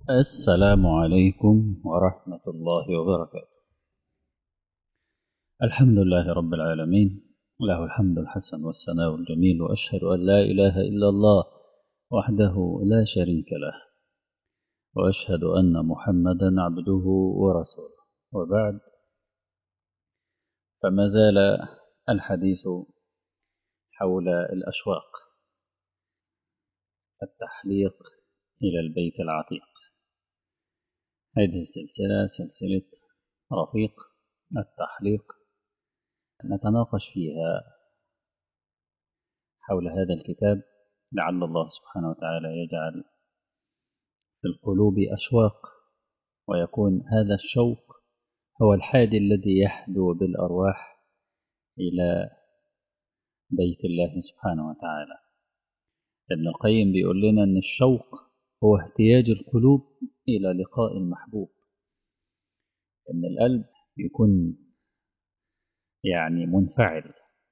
السلام عليكم ورحمة الله وبركاته الحمد لله رب العالمين له الحمد الحسن والثناء الجميل وأشهد أن لا إله إلا الله وحده لا شريك له وأشهد أن محمدا عبده ورسوله وبعد فما زال الحديث حول الأشواق التحليق إلى البيت العتيق هذه السلسلة سلسلة رفيق التحليق نتناقش فيها حول هذا الكتاب لعل الله سبحانه وتعالى يجعل في القلوب أشواق ويكون هذا الشوق هو الحادي الذي يحدو بالأرواح إلى بيت الله سبحانه وتعالى ابن القيم بيقول لنا أن الشوق هو احتياج القلوب إلى لقاء المحبوب إن القلب يكون يعني منفعل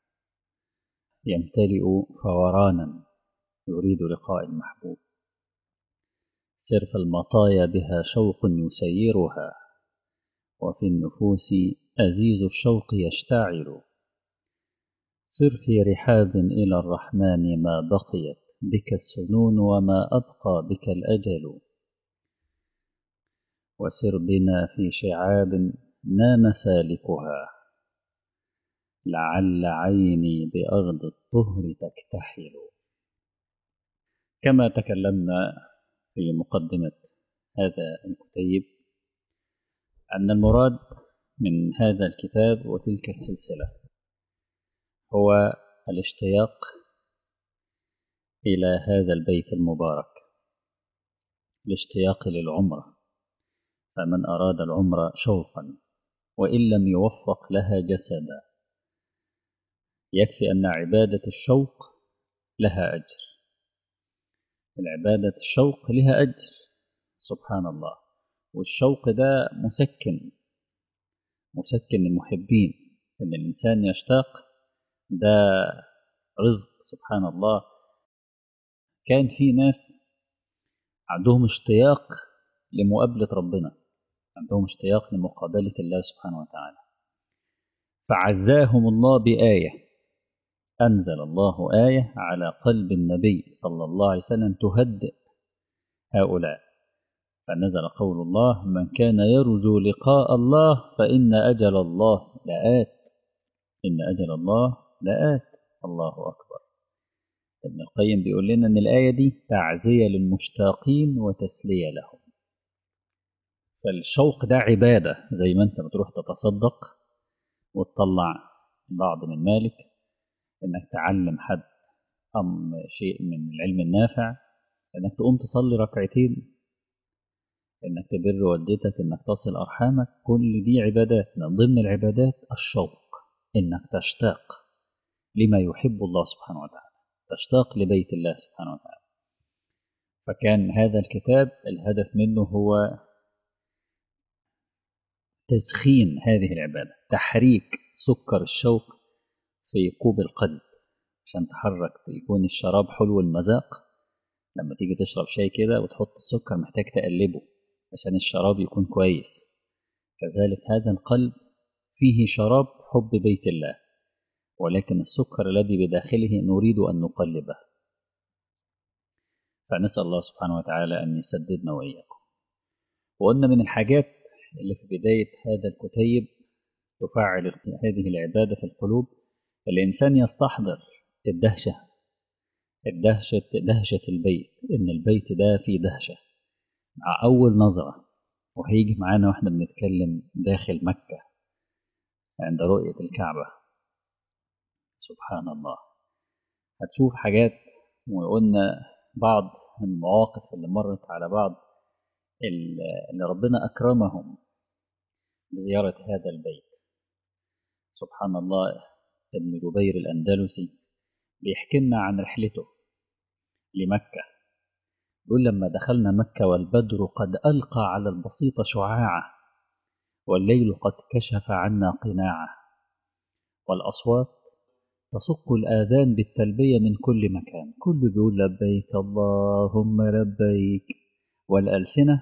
يمتلئ فورانا يريد لقاء المحبوب سرف المطايا بها شوق يسيرها وفي النفوس أزيز الشوق يشتعل سر في رحاب إلى الرحمن ما بقيت بك السنون وما أبقى بك الأجل وسر بنا في شعاب نام سالكها لعل عيني بأرض الطهر تكتحل كما تكلمنا في مقدمة هذا الكتيب أن المراد من هذا الكتاب وتلك السلسلة هو الاشتياق إلى هذا البيت المبارك الاشتياق للعمرة فمن أراد العمرة شوقا وإن لم يوفق لها جسدا يكفي أن عبادة الشوق لها أجر العبادة الشوق لها أجر سبحان الله والشوق ده مسكن مسكن المحبين إن الإنسان يشتاق ده رزق سبحان الله كان في ناس عندهم اشتياق لمقابلة ربنا عندهم اشتياق لمقابلة الله سبحانه وتعالى فعزاهم الله بآية أنزل الله آية على قلب النبي صلى الله عليه وسلم تهدئ هؤلاء فنزل قول الله من كان يرجو لقاء الله فإن أجل الله لآت إن أجل الله لآت الله أكبر ابن القيم بيقول لنا ان الايه دي تعزيه للمشتاقين وتسليه لهم فالشوق ده عباده زي ما انت بتروح تتصدق وتطلع بعض من مالك انك تعلم حد ام شيء من العلم النافع انك تقوم تصلي ركعتين انك تبر والدتك انك تصل ارحامك كل دي عبادات من ضمن العبادات الشوق انك تشتاق لما يحب الله سبحانه وتعالى تشتاق لبيت الله سبحانه وتعالى فكان هذا الكتاب الهدف منه هو تسخين هذه العبادة تحريك سكر الشوق في كوب القلب عشان تحرك يكون الشراب حلو المذاق لما تيجي تشرب شاي كده وتحط السكر محتاج تقلبه عشان الشراب يكون كويس كذلك هذا القلب فيه شراب حب بيت الله ولكن السكر الذي بداخله نريد أن نقلبه فنسأل الله سبحانه وتعالى أن يسددنا وإياكم وقلنا من الحاجات اللي في بداية هذا الكتيب تفعل هذه العبادة في القلوب الإنسان يستحضر الدهشة الدهشة دهشة البيت إن البيت ده فيه دهشة مع أول نظرة وهيجي معانا وإحنا بنتكلم داخل مكة عند رؤية الكعبة سبحان الله هتشوف حاجات وقلنا بعض المواقف اللي مرت على بعض اللي ربنا أكرمهم بزيارة هذا البيت سبحان الله ابن جبير الأندلسي بيحكي لنا عن رحلته لمكة يقول لما دخلنا مكة والبدر قد ألقى على البسيط شعاعه والليل قد كشف عنا قناعه والأصوات تصك الآذان بالتلبية من كل مكان كل بيقول لبيك اللهم لبيك والألسنة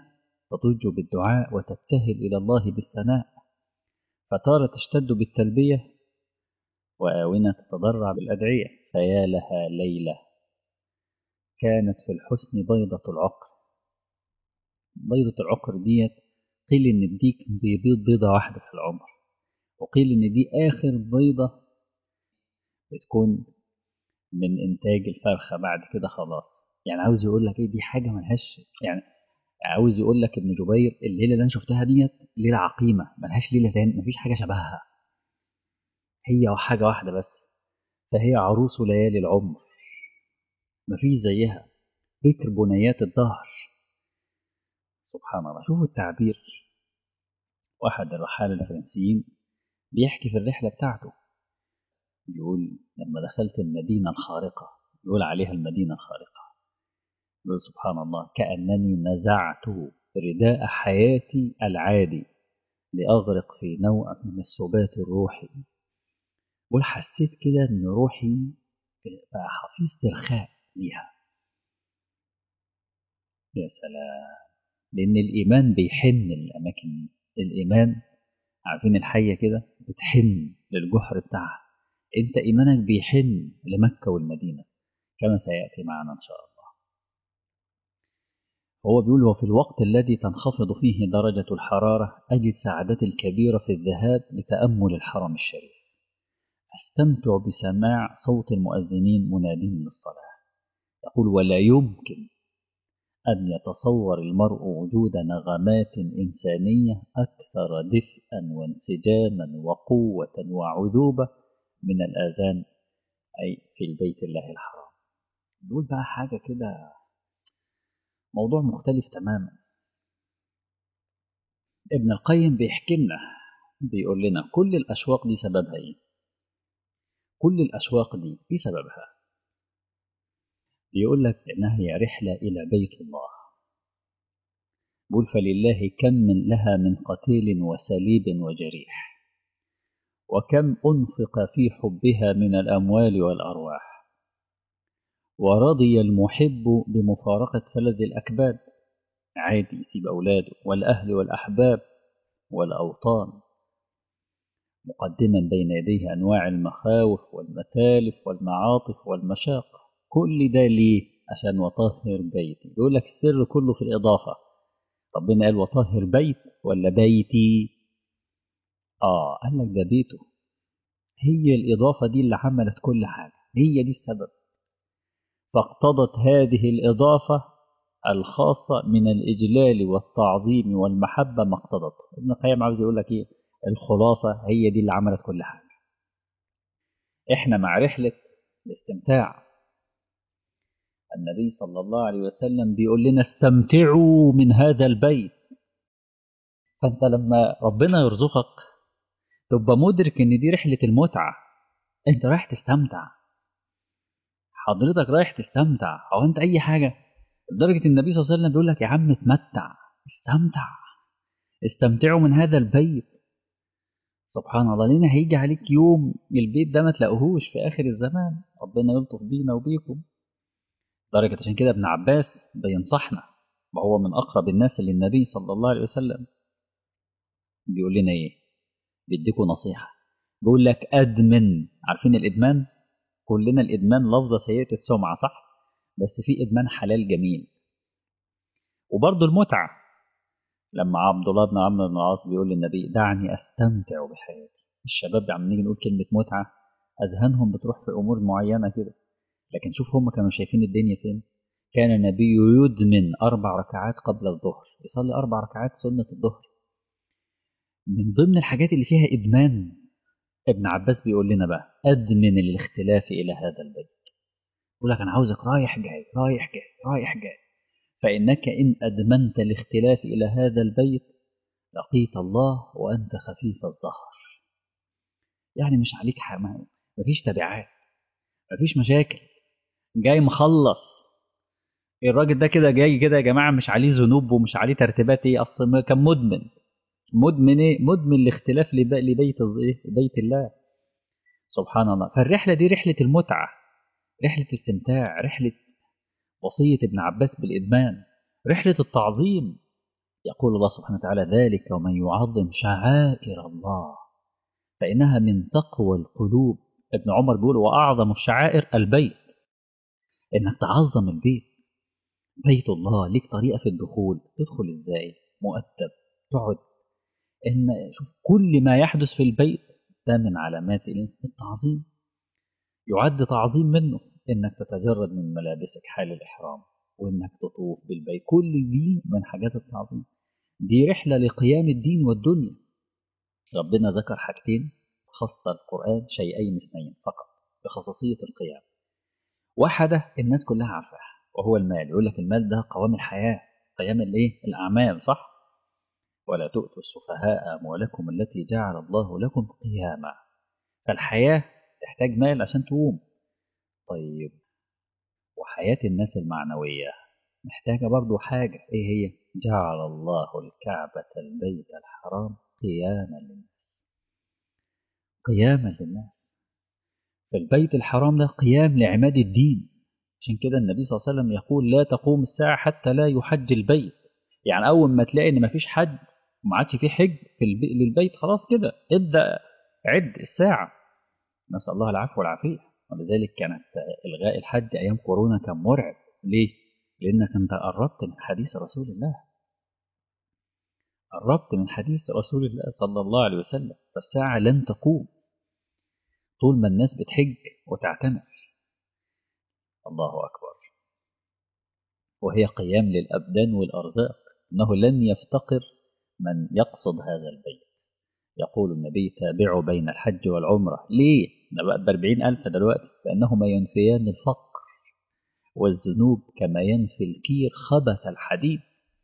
تضج بالدعاء وتبتهل إلى الله بالثناء فتارة تشتد بالتلبية وآونة تتضرع بالأدعية فيا لها ليلة كانت في الحسن بيضة العقر بيضة العقر ديت قيل إن الديك بيبيض بيضة واحدة في العمر وقيل إن دي آخر بيضة بتكون من إنتاج الفرخة بعد كده خلاص يعني عاوز يقول لك إيه دي حاجة ملهاش يعني عاوز يقول لك ابن جبير الليلة اللي أنا شفتها ديت ليلة عقيمة ملهاش ليلة تاني مفيش حاجة شبهها هي حاجة واحدة بس فهي عروس ليالي العمر مفيش زيها بكر بنيات الدهر سبحان الله شوفوا التعبير واحد الرحالة الفرنسيين بيحكي في الرحلة بتاعته بيقول لما دخلت المدينة الخارقة يقول عليها المدينة الخارقة يقول سبحان الله كأنني نزعت رداء حياتي العادي لأغرق في نوع من السبات الروحي يقول حسيت كده إن روحي بقى في استرخاء ليها يا سلام لأن الإيمان بيحن للأماكن دي الإيمان عارفين الحية كده بتحن للجحر بتاعها أنت إيمانك بيحن لمكة والمدينة كما سيأتي معنا إن شاء الله هو بيقول وفي الوقت الذي تنخفض فيه درجة الحرارة أجد سعادتي الكبيرة في الذهاب لتأمل الحرم الشريف أستمتع بسماع صوت المؤذنين منادين للصلاة يقول ولا يمكن أن يتصور المرء وجود نغمات إنسانية أكثر دفئا وانسجاما وقوة وعذوبة من الآذان أي في البيت الله الحرام دول بقى حاجة كده موضوع مختلف تماما ابن القيم بيحكي لنا بيقول لنا كل الأشواق دي سببها إيه كل الأشواق دي إيه سببها بيقول لك إنها هي رحلة إلى بيت الله بيقول فلله كم من لها من قتيل وسليب وجريح وكم أنفق في حبها من الأموال والأرواح ورضي المحب بمفارقة فلذ الأكباد عادي يسيب أولاده والأهل والأحباب والأوطان مقدما بين يديه أنواع المخاوف والمتالف والمعاطف والمشاق كل ده ليه عشان وطهر بيتي يقول لك السر كله في الإضافة ربنا قال وطهر بيت ولا بيتي آه قال لك ده بيته هي الإضافة دي اللي عملت كل حاجة هي دي السبب فاقتضت هذه الإضافة الخاصة من الإجلال والتعظيم والمحبة ما اقتضته ابن القيم عاوز يقول لك إيه الخلاصة هي دي اللي عملت كل حاجة إحنا مع رحلة الاستمتاع النبي صلى الله عليه وسلم بيقول لنا استمتعوا من هذا البيت فأنت لما ربنا يرزقك تبقى مدرك إن دي رحلة المتعة أنت رايح تستمتع حضرتك رايح تستمتع أو أنت أي حاجة لدرجة النبي صلى الله عليه وسلم بيقول لك يا عم اتمتع استمتع استمتعوا من هذا البيت سبحان الله لنا هيجي عليك يوم البيت ده ما تلاقوهوش في آخر الزمان ربنا يلطف بينا وبيكم درجة عشان كده ابن عباس بينصحنا وهو من أقرب الناس للنبي صلى الله عليه وسلم بيقول لنا إيه بيديكوا نصيحة بيقول لك أدمن عارفين الإدمان كلنا الإدمان لفظة سيئة السمعة صح بس في إدمان حلال جميل وبرضه المتعة لما عبد الله بن عمرو بن العاص بيقول للنبي دعني أستمتع بحياتي الشباب عم نيجي نقول كلمة متعة أذهانهم بتروح في أمور معينة كده لكن شوف هم كانوا شايفين الدنيا فين كان النبي يدمن أربع ركعات قبل الظهر يصلي أربع ركعات سنة الظهر من ضمن الحاجات اللي فيها إدمان ابن عباس بيقول لنا بقى أدمن الاختلاف إلى هذا البيت يقول لك أنا عاوزك رايح جاي رايح جاي رايح جاي فإنك إن أدمنت الاختلاف إلى هذا البيت لقيت الله وأنت خفيف الظهر يعني مش عليك حمام مفيش تبعات مفيش مشاكل جاي مخلص الراجل ده كده جاي كده يا جماعة مش عليه ذنوب ومش عليه ترتيبات ايه اصلا كان مدمن مدمن ايه مدمن الاختلاف لبيت بيت الله سبحان الله فالرحلة دي رحلة المتعة رحلة استمتاع رحلة وصية ابن عباس بالإدمان رحلة التعظيم يقول الله سبحانه وتعالى ذلك ومن يعظم شعائر الله فإنها من تقوى القلوب ابن عمر بيقول وأعظم الشعائر البيت إنك تعظم البيت بيت الله ليك طريقة في الدخول تدخل إزاي مؤدب تقعد إن شوف كل ما يحدث في البيت ده من علامات التعظيم يعد تعظيم منه إنك تتجرد من ملابسك حال الإحرام وإنك تطوف بالبيت كل دي من حاجات التعظيم دي رحلة لقيام الدين والدنيا ربنا ذكر حاجتين خص القرآن شيئين اثنين فقط بخصوصية القيام واحدة الناس كلها عارفاها وهو المال يقول لك المال ده قوام الحياة قيام الايه الأعمال صح ولا تؤتوا السفهاء أموالكم التي جعل الله لكم قياما فالحياة تحتاج مال عشان تقوم طيب وحياة الناس المعنوية محتاجة برضو حاجة ايه هي جعل الله الكعبة البيت الحرام قياما للناس قياما للناس فالبيت الحرام ده قيام لعماد الدين عشان كده النبي صلى الله عليه وسلم يقول لا تقوم الساعة حتى لا يحج البيت يعني أول ما تلاقي إن مفيش حج وما عادش في حج في البي... للبيت خلاص كده ابدأ عد الساعة نسأل الله العفو والعافية ولذلك كانت إلغاء الحج أيام كورونا كان مرعب ليه؟ لأنك أنت قربت من حديث رسول الله قربت من حديث رسول الله صلى الله عليه وسلم فالساعة لن تقوم طول ما الناس بتحج وتعتمر الله أكبر وهي قيام للأبدان والأرزاق أنه لن يفتقر من يقصد هذا البيت يقول النبي تابعوا بين الحج والعمرة ليه؟ ده بقى بأربعين ألف دلوقتي لأنهما ينفيان الفقر والذنوب كما ينفي الكير خبث الحديد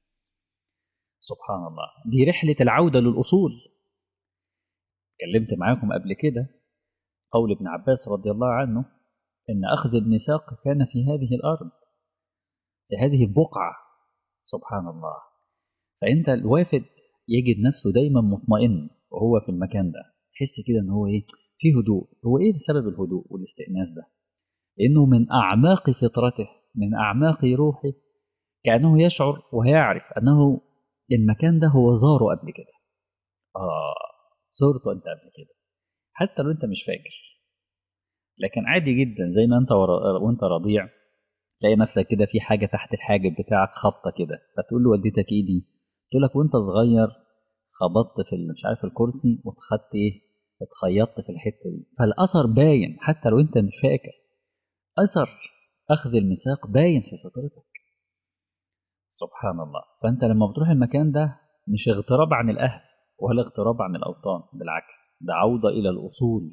سبحان الله دي رحلة العودة للأصول اتكلمت معاكم قبل كده قول ابن عباس رضي الله عنه إن أخذ الميثاق كان في هذه الأرض في هذه البقعة سبحان الله فأنت الوافد يجد نفسه دايما مطمئن وهو في المكان ده يحس كده ان هو ايه في هدوء هو ايه سبب الهدوء والاستئناس ده لانه من اعماق فطرته من اعماق روحه كانه يشعر ويعرف انه المكان ده هو زاره قبل كده اه زرته انت قبل كده حتى لو انت مش فاكر لكن عادي جدا زي ما انت ورا... وانت رضيع تلاقي نفسك كده في حاجه تحت الحاجب بتاعك خبطه كده فتقول له والدتك ايه دي تقول لك وانت صغير خبطت في مش عارف الكرسي واتخدت ايه اتخيطت في الحته دي فالاثر باين حتى لو انت مش فاكر اثر اخذ الميثاق باين في فطرتك سبحان الله فانت لما بتروح المكان ده مش اغتراب عن الاهل ولا اغتراب عن الاوطان بالعكس ده عوده الى الاصول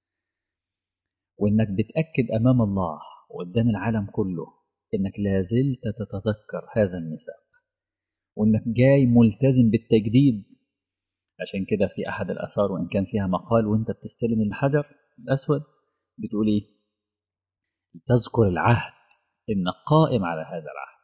وانك بتاكد امام الله وقدام العالم كله انك لا زلت تتذكر هذا الميثاق وانك جاي ملتزم بالتجديد عشان كده في احد الاثار وان كان فيها مقال وانت بتستلم الحجر الاسود بتقول ايه تذكر العهد انك قائم على هذا العهد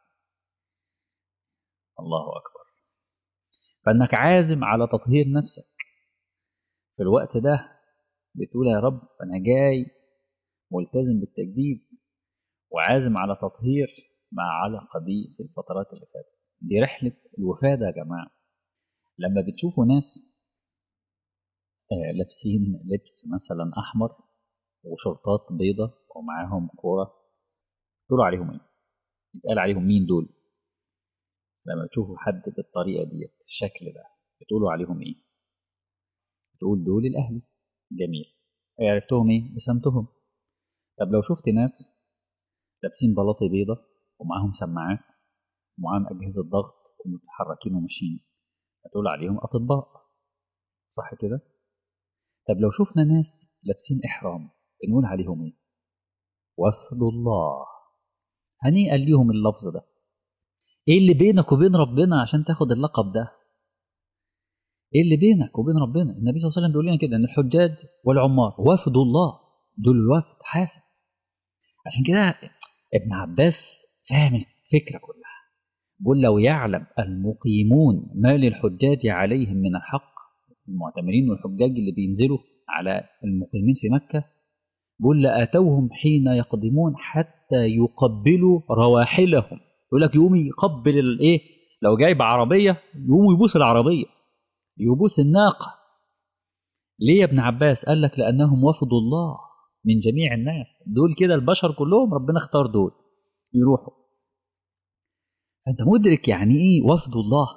الله اكبر فانك عازم على تطهير نفسك في الوقت ده بتقول يا رب انا جاي ملتزم بالتجديد وعازم على تطهير ما علق بي في الفترات اللي فاتت دي رحلة الوفادة يا جماعة لما بتشوفوا ناس آه لابسين لبس مثلا أحمر وشرطات بيضة ومعاهم كورة تقولوا عليهم ايه؟ يتقال عليهم مين دول؟ لما تشوفوا حد بالطريقة دي الشكل ده بتقولوا عليهم ايه؟ تقول دول الأهلي جميل عرفتهم ايه؟ بسمتهم طب لو شفت ناس لابسين بلاطي بيضة ومعاهم سماعات ومعاهم أجهزة ضغط ومتحركين وماشيين هتقول عليهم أطباء صح كده؟ طب لو شفنا ناس لابسين إحرام بنقول عليهم إيه؟ وفد الله هنيئا ليهم اللفظ ده إيه اللي بينك وبين ربنا عشان تاخد اللقب ده؟ إيه اللي بينك وبين ربنا؟ النبي صلى الله عليه وسلم بيقول لنا كده إن الحجاج والعمار وفد الله دول الوفد حاسب عشان كده ابن عباس فاهم الفكرة كلها بيقول لو يعلم المقيمون ما للحجاج عليهم من الحق المعتمرين والحجاج اللي بينزلوا على المقيمين في مكة بيقول لأتوهم حين يقدمون حتى يقبلوا رواحلهم يقول لك يقوم يقبل الايه لو جايب عربيه يقوم يبوس العربيه يبوس الناقه ليه يا ابن عباس قال لك لانهم وفد الله من جميع الناس دول كده البشر كلهم ربنا اختار دول يروحوا انت مدرك يعني ايه وفد الله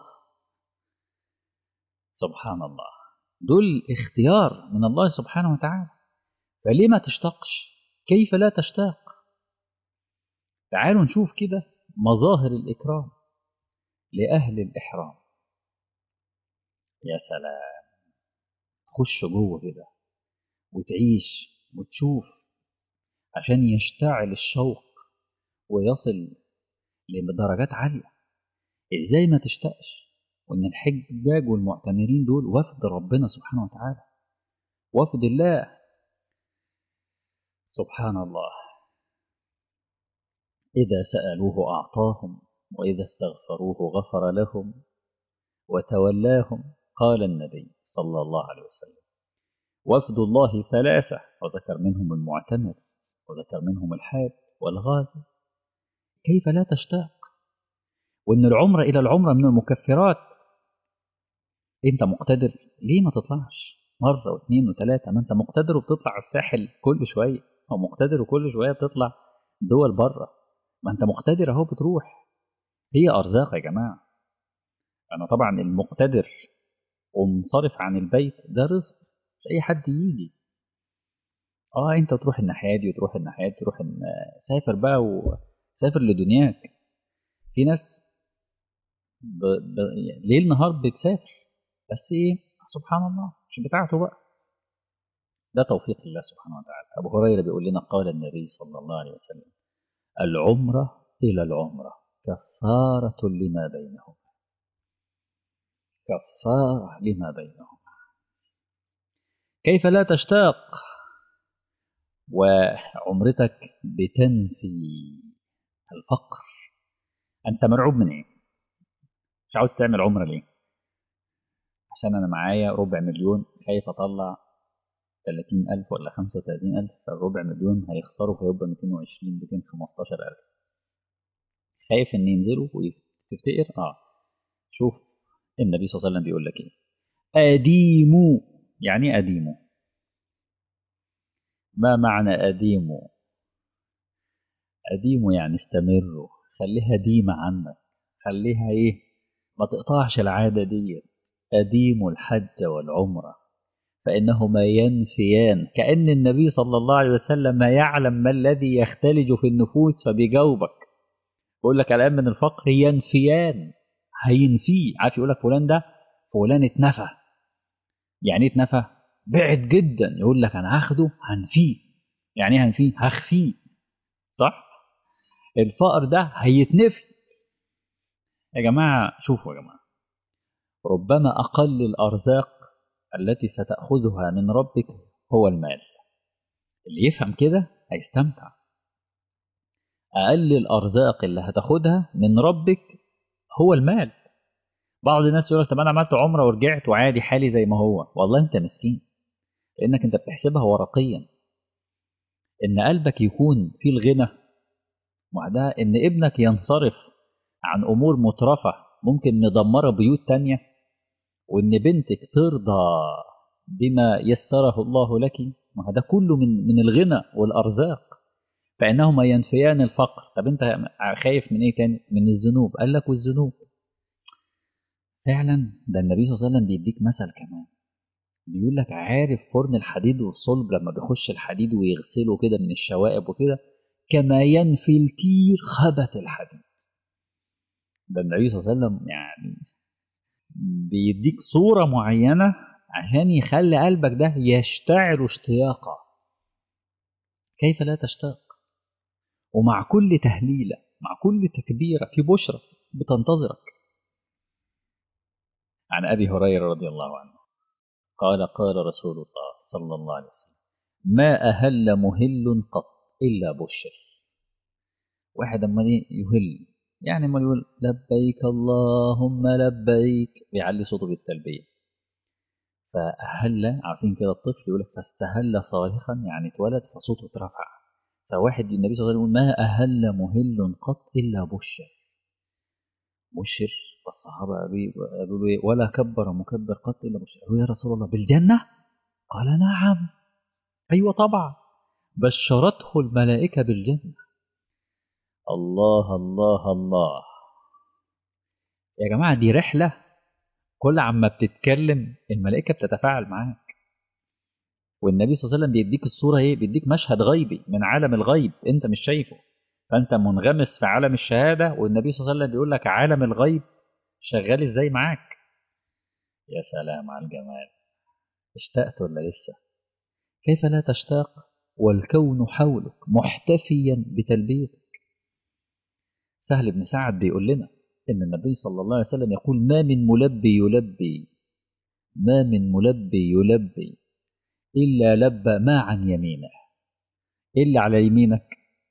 سبحان الله دول اختيار من الله سبحانه وتعالى فليه ما تشتاقش كيف لا تشتاق تعالوا نشوف كده مظاهر الإكرام لأهل الإحرام يا سلام تخش جوه كده وتعيش وتشوف عشان يشتعل الشوق ويصل لدرجات عالية ازاي ما تشتاقش وان الحجاج والمعتمرين دول وفد ربنا سبحانه وتعالى وفد الله سبحان الله إذا سألوه أعطاهم وإذا استغفروه غفر لهم وتولاهم قال النبي صلى الله عليه وسلم وفد الله ثلاثة وذكر منهم المعتمر وذكر منهم الحاج والغازي كيف لا تشتاق وإن العمرة إلى العمرة من المكفرات أنت مقتدر ليه ما تطلعش مرة واثنين وثلاثة ما أنت مقتدر وبتطلع على الساحل كل شوية أو مقتدر وكل شوية بتطلع دول بره ما أنت مقتدر أهو بتروح هي أرزاق يا جماعة أنا طبعا المقتدر ومنصرف عن البيت ده رزق مش أي حد يجي اه انت تروح الناحيه دي وتروح الناحيه دي تروح الن... سافر بقى وسافر لدنياك في ناس ب... ب... ليل نهار بتسافر بس ايه سبحان الله مش بتاعته بقى ده توفيق الله سبحانه وتعالى ابو هريره بيقول لنا قال النبي صلى الله عليه وسلم العمره الى العمره كفاره لما بينهما كفاره لما بينهما كيف لا تشتاق وعمرتك بتنفي الفقر انت مرعوب من ايه مش عاوز تعمل عمره ليه عشان انا معايا ربع مليون خايف اطلع 30000 ولا 35000 فالربع مليون هيخسروا فيبقى 220 215000 خايف ان ينزلوا وتفتقر اه شوف النبي صلى الله عليه وسلم بيقول لك ايه اديموا يعني ايه اديموا ما معنى أديموا أديموا يعني استمروا خليها ديمة عنك خليها إيه ما تقطعش العادة دي أديموا الحج والعمرة فإنهما ينفيان كأن النبي صلى الله عليه وسلم ما يعلم ما الذي يختلج في النفوس فبيجاوبك بيقول لك الآن من الفقر ينفيان هينفيه عارف يقول لك فلان ده فلان اتنفى يعني ايه اتنفى بعد جدا يقول لك انا هاخده هنفيه يعني ايه هنفيه هخفيه صح الفقر ده هيتنفي يا جماعه شوفوا يا جماعه ربما اقل الارزاق التي ستاخذها من ربك هو المال اللي يفهم كده هيستمتع اقل الارزاق اللي هتاخدها من ربك هو المال بعض الناس يقول لك طب انا عملت عمره ورجعت وعادي حالي زي ما هو والله انت مسكين لانك انت بتحسبها ورقيا ان قلبك يكون في الغنى وبعدها ان ابنك ينصرف عن امور مترفه ممكن مدمره بيوت تانية وان بنتك ترضى بما يسره الله لك ما ده كله من من الغنى والارزاق فانهما ينفيان الفقر طب انت خايف من ايه تاني من الذنوب قال لك والذنوب فعلا ده النبي صلى الله عليه وسلم بيديك مثل كمان بيقول لك عارف فرن الحديد والصلب لما بيخش الحديد ويغسله كده من الشوائب وكده كما ينفي الكير خبث الحديد ده النبي صلى الله عليه وسلم يعني بيديك صورة معينة عشان يخلي قلبك ده يشتعل اشتياقا كيف لا تشتاق ومع كل تهليلة مع كل تكبيرة في بشرة بتنتظرك عن أبي هريرة رضي الله عنه قال قال رسول الله صلى الله عليه وسلم ما أهل مهل قط إلا بشر واحد أما يهل يعني ما يقول لبيك اللهم لبيك بيعلي صوته بالتلبية فأهل عارفين كده الطفل يقول لك فاستهل صارخا يعني اتولد فصوته اترفع فواحد النبي صلى الله عليه وسلم يقول ما أهل مهل قط إلا بشر مبشر فالصحابة قالوا له ولا كبر مكبر قط إلا مبشر قالوا يا رسول الله بالجنة قال نعم أيوة طبعا بشرته الملائكة بالجنة الله الله الله يا جماعة دي رحلة كل عما بتتكلم الملائكة بتتفاعل معاك والنبي صلى الله عليه وسلم بيديك الصورة ايه بيديك مشهد غيبي من عالم الغيب انت مش شايفه فانت منغمس في عالم الشهادة والنبي صلى الله عليه وسلم بيقول لك عالم الغيب شغال ازاي معاك يا سلام على الجمال اشتقت ولا لسه كيف لا تشتاق والكون حولك محتفيا بتلبيتك سهل بن سعد بيقول لنا ان النبي صلى الله عليه وسلم يقول ما من ملبي يلبي ما من ملبي يلبي إلا لبى ما عن يمينه إلا على يمينك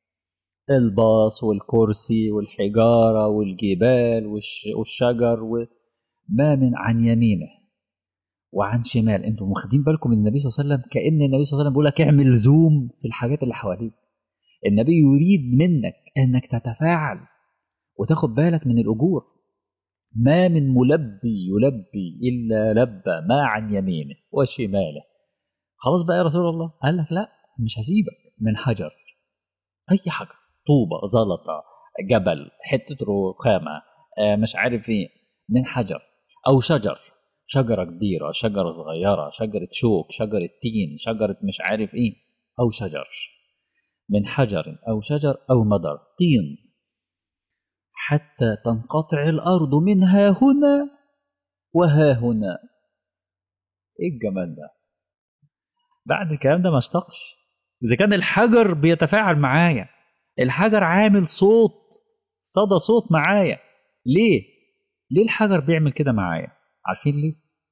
الباص والكرسي والحجارة والجبال والشجر وما من عن يمينه وعن شمال انتم واخدين بالكم من النبي صلى الله عليه وسلم كأن النبي صلى الله عليه وسلم بيقول لك اعمل زوم في الحاجات اللي حواليك النبي يريد منك انك تتفاعل وتاخد بالك من الأجور ما من ملبي يلبي إلا لبى ما عن يمينه وشماله خلاص بقى يا رسول الله قال لك لا مش هسيبك من حجر اي حجر طوبه زلطه جبل حته رخامه آه مش عارف ايه من حجر او شجر شجره كبيره شجره صغيره شجره شوك شجره تين شجره مش عارف ايه او شجر من حجر او شجر او مدر طين حتى تنقطع الارض منها هنا وها هنا ايه الجمال ده بعد الكلام ده ما اشتقش اذا كان الحجر بيتفاعل معايا الحجر عامل صوت صدى صوت معايا ليه ليه الحجر بيعمل كده معايا عارفين ليه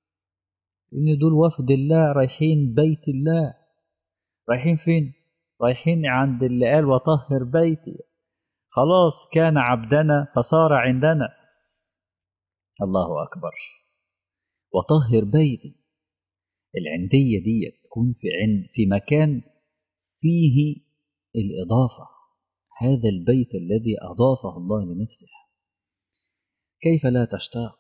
لان دول وفد الله رايحين بيت الله رايحين فين رايحين عند اللي قال وطهر بيتي خلاص كان عبدنا فصار عندنا الله اكبر وطهر بيتي العندية دي تكون في عند في مكان فيه الإضافة هذا البيت الذي أضافه الله لنفسه كيف لا تشتاق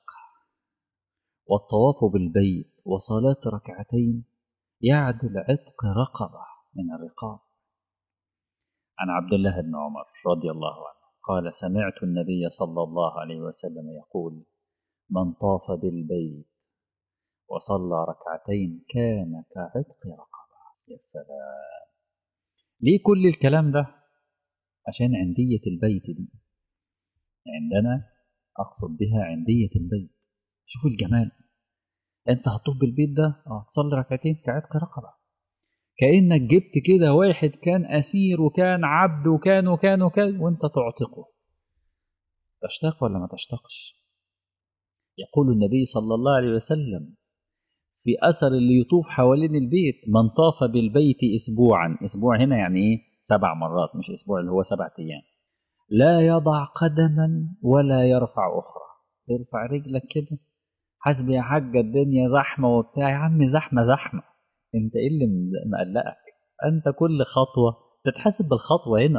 والطواف بالبيت وصلاة ركعتين يعدل عتق رقبة من الرقاب عن عبد الله بن عمر رضي الله عنه قال سمعت النبي صلى الله عليه وسلم يقول من طاف بالبيت وصلى ركعتين كان كعتق رقبة يا سلام ليه كل الكلام ده عشان عندية البيت دي عندنا أقصد بها عندية البيت شوفوا الجمال أنت هتطوف بالبيت ده اه تصلي ركعتين كعتق رقبة كأنك جبت كده واحد كان أسير وكان عبد وكان وكان وكان وأنت تعتقه تشتاق ولا ما تشتاقش يقول النبي صلى الله عليه وسلم في أثر اللي يطوف حوالين البيت من طاف بالبيت أسبوعا أسبوع هنا يعني إيه سبع مرات مش أسبوع اللي هو سبعة أيام لا يضع قدما ولا يرفع أخرى ترفع رجلك كده حسبي يا حاجة الدنيا زحمة وبتاع يا عم زحمة زحمة انت ايه اللي مقلقك انت كل خطوة تتحاسب بالخطوة هنا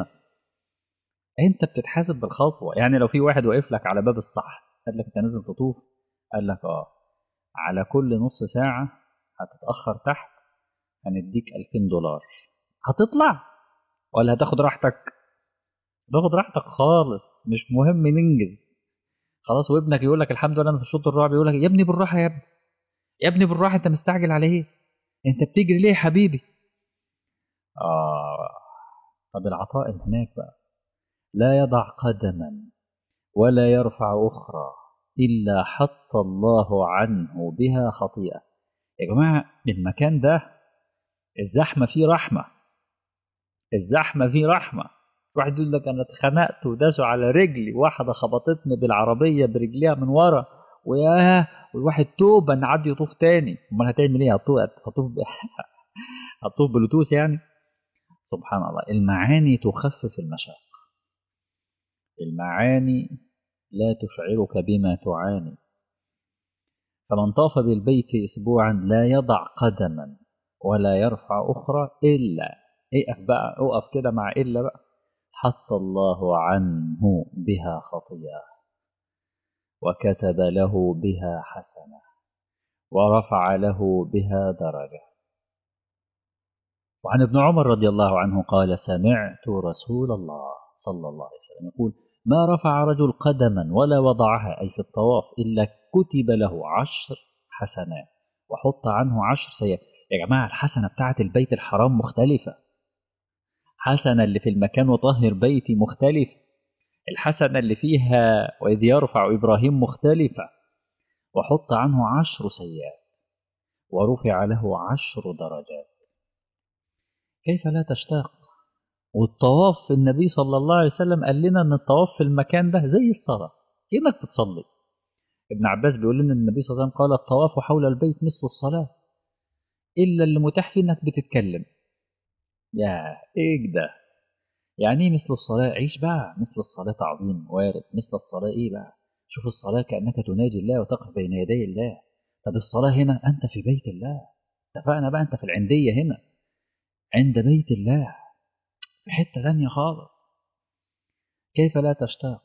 انت بتتحاسب بالخطوة يعني لو في واحد واقف لك على باب الصح قال لك انت نازل تطوف قال لك اه على كل نص ساعة هتتأخر تحت هنديك 2000 دولار هتطلع ولا هتاخد راحتك تاخد راحتك خالص مش مهم ننجز خلاص وابنك يقول لك الحمد لله انا في الشوط الرابع يقول لك يا ابني بالراحه يا ابني يا ابني بالراحه انت مستعجل على ايه انت بتجري ليه يا حبيبي اه طب العطاء هناك بقى لا يضع قدما ولا يرفع اخرى الا حط الله عنه بها خطيئه يا جماعه المكان ده الزحمه فيه رحمه الزحمه فيه رحمه واحد يقول لك انا اتخنقت وداسوا على رجلي واحده خبطتني بالعربيه برجليها من ورا وياه والواحد توبه ان عاد يطوف تاني امال هتعمل ايه هتطوف هتطوف هتطوف بلوتوث يعني سبحان الله المعاني تخفف المشاق المعاني لا تشعرك بما تعاني فمن طاف بالبيت اسبوعا لا يضع قدما ولا يرفع اخرى الا اقف بقى اقف كده مع الا بقى حط الله عنه بها خطيئة وكتب له بها حسنة ورفع له بها درجة وعن ابن عمر رضي الله عنه قال سمعت رسول الله صلى الله عليه وسلم يقول ما رفع رجل قدما ولا وضعها أي في الطواف إلا كتب له عشر حسنات وحط عنه عشر سيئات يا جماعة الحسنة بتاعة البيت الحرام مختلفة حسنة اللي في المكان وطهر بيتي مختلفة الحسنة اللي فيها وإذ يرفع إبراهيم مختلفة وحط عنه عشر سيئات ورفع له عشر درجات كيف لا تشتاق والطواف النبي صلى الله عليه وسلم قال لنا ان الطواف في المكان ده زي الصلاة كأنك بتصلي ابن عباس بيقول لنا النبي صلى الله عليه وسلم قال الطواف حول البيت مثل الصلاة إلا اللي متاح فيه إنك بتتكلم يا إيه ده يعني إيه مثل الصلاة عيش بقى مثل الصلاة تعظيم وارد مثل الصلاة إيه بقى شوف الصلاة كأنك تناجي الله وتقف بين يدي الله طب الصلاة هنا أنت في بيت الله اتفقنا بقى أنت في العندية هنا عند بيت الله في حتة ثانية خالص كيف لا تشتاق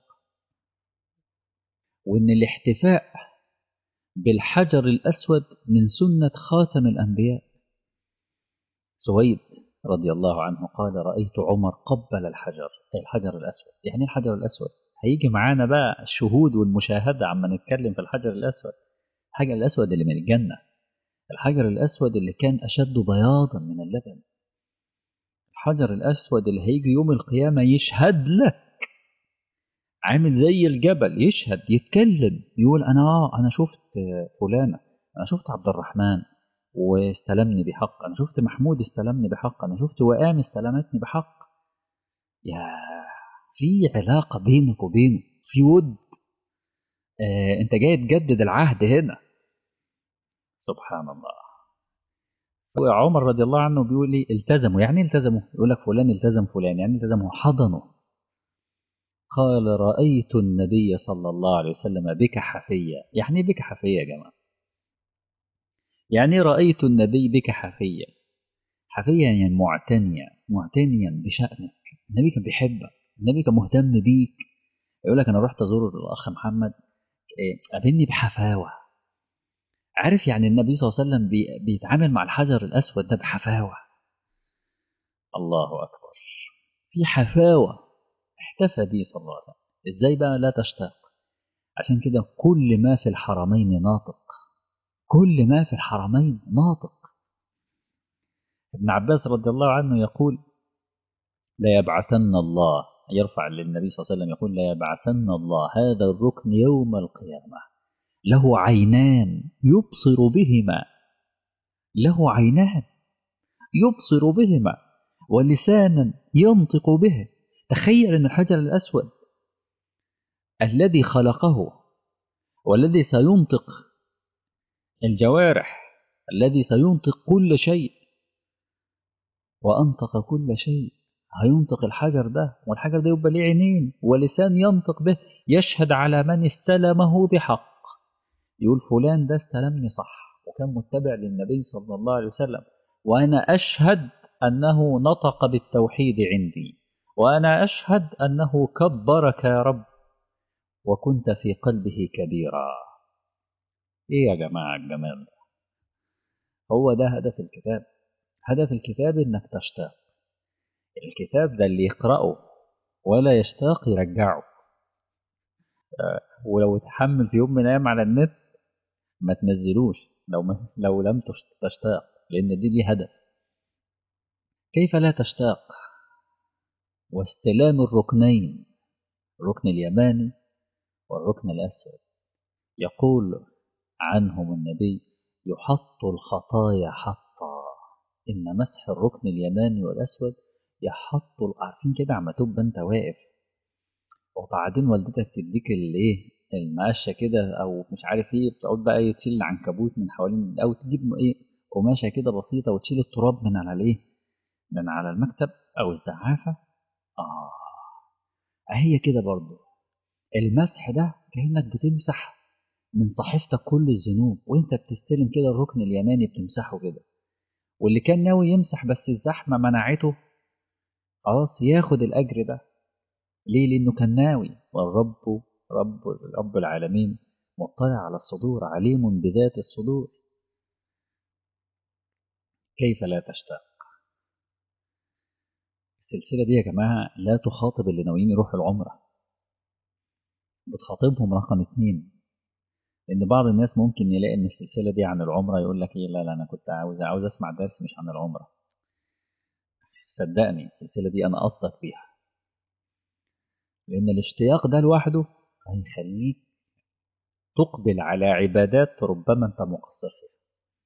وإن الاحتفاء بالحجر الأسود من سنة خاتم الأنبياء سويد رضي الله عنه قال رأيت عمر قبل الحجر أي الحجر الأسود يعني الحجر الأسود هيجي معانا بقى الشهود والمشاهدة عما نتكلم في الحجر الأسود الحجر الأسود اللي من الجنة الحجر الأسود اللي كان أشد بياضا من اللبن الحجر الأسود اللي هيجي يوم القيامة يشهد لك عامل زي الجبل يشهد يتكلم يقول أنا آه أنا شفت فلانة أنا شفت عبد الرحمن واستلمني بحق أنا شفت محمود استلمني بحق أنا شفت وئام استلمتني بحق يا في علاقة بينك وبينه في ود آه أنت جاي تجدد العهد هنا سبحان الله عمر رضي الله عنه بيقول لي التزموا يعني التزموا يقول لك فلان التزم فلان يعني التزموا حضنوا قال رأيت النبي صلى الله عليه وسلم بك حفية يعني بك حفية يا جماعة يعني رأيت النبي بك حفية حفية يعني معتنية معتنيا بشأنك النبي كان بيحبك النبي كان مهتم بيك يقول لك أنا رحت أزور الأخ محمد قابلني بحفاوة عارف يعني النبي صلى الله عليه وسلم بيتعامل مع الحجر الأسود ده بحفاوة الله أكبر في حفاوة احتفى به صلى الله عليه وسلم ازاي بقى لا تشتاق عشان كده كل ما في الحرمين ناطق كل ما في الحرمين ناطق ابن عباس رضي الله عنه يقول لا يبعثن الله يرفع للنبي صلى الله عليه وسلم يقول لا يبعثن الله هذا الركن يوم القيامة له عينان يبصر بهما له عينان يبصر بهما ولسانا ينطق به تخيل أن الحجر الأسود الذي خلقه والذي سينطق الجوارح الذي سينطق كل شيء وأنطق كل شيء هينطق الحجر ده والحجر ده يبقى ليه عينين ولسان ينطق به يشهد على من استلمه بحق يقول فلان ده استلمني صح وكان متبع للنبي صلى الله عليه وسلم وأنا أشهد أنه نطق بالتوحيد عندي وأنا أشهد أنه كبرك يا رب وكنت في قلبه كبيرا إيه يا جماعة الجمال ده هو ده هدف الكتاب هدف الكتاب إنك تشتاق الكتاب ده اللي يقرأه ولا يشتاق يرجعه أه ولو تحمل في يوم من الأيام على النت ما تنزلوش لو ما لو لم تشتاق لأن دي ليه هدف كيف لا تشتاق واستلام الركنين الركن اليماني والركن الأسود يقول عنهم النبي يحط الخطايا حطا إن مسح الركن اليماني والأسود يحط عارفين كده عم تبقى أنت واقف وبعدين والدتك تديك الايه المقشه كده او مش عارف ايه بتقعد بقى ايه تشيل العنكبوت من حوالين او تجيب ايه قماشه كده بسيطه وتشيل التراب من على الايه من على المكتب او الزعافه اه هي كده برضه المسح ده كانك بتمسح من صحيفتك كل الذنوب وانت بتستلم كده الركن اليماني بتمسحه كده واللي كان ناوي يمسح بس الزحمه منعته خلاص ياخد الاجر ده ليه لانه كان ناوي والرب رب رب العالمين مطلع على الصدور عليم بذات الصدور كيف لا تشتاق السلسلة دي يا جماعة لا تخاطب اللي ناويين يروحوا العمرة بتخاطبهم رقم اتنين لأن بعض الناس ممكن يلاقي إن السلسلة دي عن العمرة يقول لك إيه لا لا أنا كنت عاوز عاوز أسمع درس مش عن العمرة صدقني السلسلة دي أنا قصدك فيها لأن الاشتياق ده لوحده هيخليك تقبل على عبادات ربما أنت مقصر فيها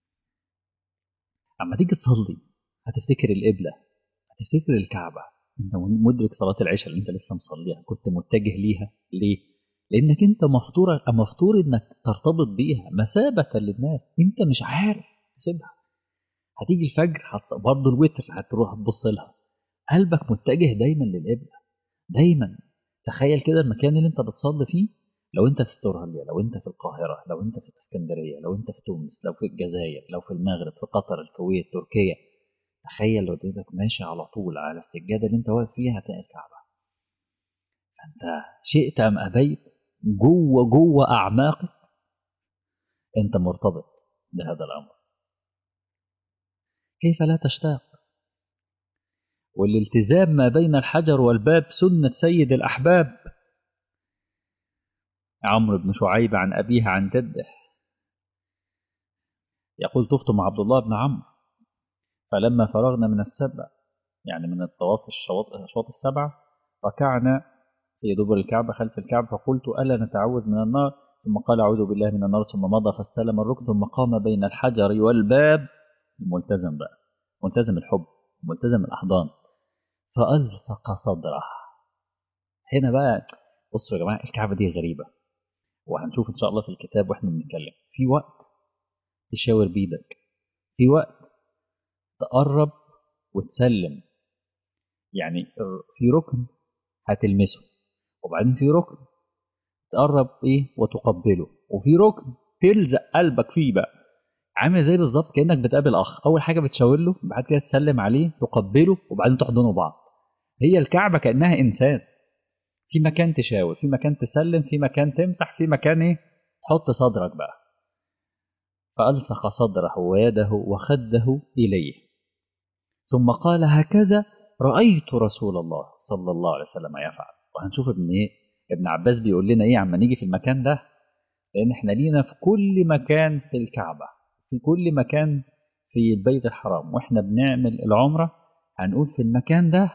أما تيجي تصلي هتفتكر القبلة هتفتكر الكعبة أنت مدرك صلاة العشاء اللي أنت لسه مصليها كنت متجه ليها ليه؟ لأنك أنت مفطور مفطور إنك ترتبط بيها مثابة للناس أنت مش عارف تسيبها هتيجي الفجر هت... برضه الوتر هتروح تبص لها قلبك متجه دايما للقبلة دايما تخيل كده المكان اللي انت بتصلي فيه لو انت في استراليا لو انت في القاهرة لو انت في اسكندرية لو انت في تونس لو في الجزائر لو في المغرب في قطر الكويت تركيا تخيل لو تبقى ماشي على طول على السجادة اللي انت واقف فيها هتلاقي الكعبة فانت شئت ام ابيت جوه جوه اعماقك انت مرتبط بهذا الامر كيف لا تشتاق والالتزام ما بين الحجر والباب سنة سيد الأحباب عمرو بن شعيب عن أبيه عن جده يقول طفت مع عبد الله بن عمرو فلما فرغنا من السبع يعني من الطواف الشواط السبعة ركعنا في دبر الكعبة خلف الكعبة فقلت ألا نتعوذ من النار ثم قال أعوذ بالله من النار ثم مضى فاستلم الركن ثم قام بين الحجر والباب ملتزم بقى ملتزم الحب ملتزم الأحضان فألصق صدره هنا بقى بصوا يا جماعة الكعبة دي غريبة وهنشوف إن شاء الله في الكتاب وإحنا بنتكلم في وقت تشاور بيدك في وقت تقرب وتسلم يعني في ركن هتلمسه وبعدين في ركن تقرب ايه وتقبله وفي ركن تلزق قلبك فيه بقى عامل زي بالظبط كانك بتقابل اخ اول حاجه بتشاور له بعد كده تسلم عليه تقبله وبعدين تحضنوا بعض هي الكعبه كانها انسان في مكان تشاور في مكان تسلم في مكان تمسح في مكان ايه تحط صدرك بقى فالصق صدره ويده وخده اليه ثم قال هكذا رايت رسول الله صلى الله عليه وسلم يفعل وهنشوف ابن ايه ابن عباس بيقول لنا ايه عما نيجي في المكان ده لان احنا لينا في كل مكان في الكعبه في كل مكان في البيت الحرام واحنا بنعمل العمرة هنقول في المكان ده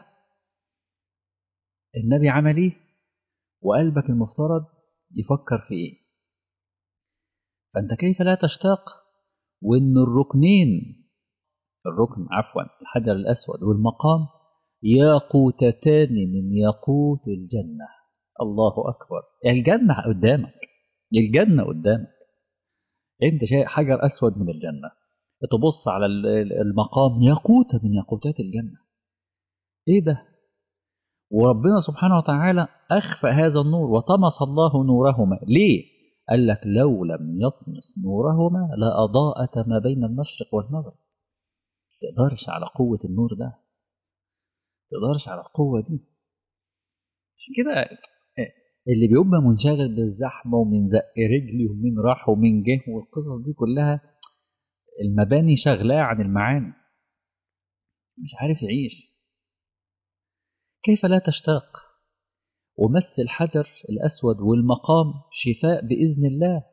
النبي عمل ايه وقلبك المفترض يفكر في ايه فانت كيف لا تشتاق وان الركنين الركن عفوا الحجر الاسود والمقام ياقوتتان من ياقوت الجنة الله اكبر الجنة قدامك الجنة قدامك انت شايف حجر اسود من الجنه تبص على المقام ياقوته من ياقوتات الجنه ايه ده وربنا سبحانه وتعالى اخفى هذا النور وطمس الله نورهما ليه قال لك لو لم يطمس نورهما لاضاءت ما بين المشرق والمغرب تقدرش على قوه النور ده تقدرش على القوه دي عشان كده اللي بيبقى منشغل بالزحمة ومن زق رجلي ومين راح ومين جه والقصص دي كلها المباني شغلاه عن المعاني مش عارف يعيش كيف لا تشتاق ومس الحجر الأسود والمقام شفاء بإذن الله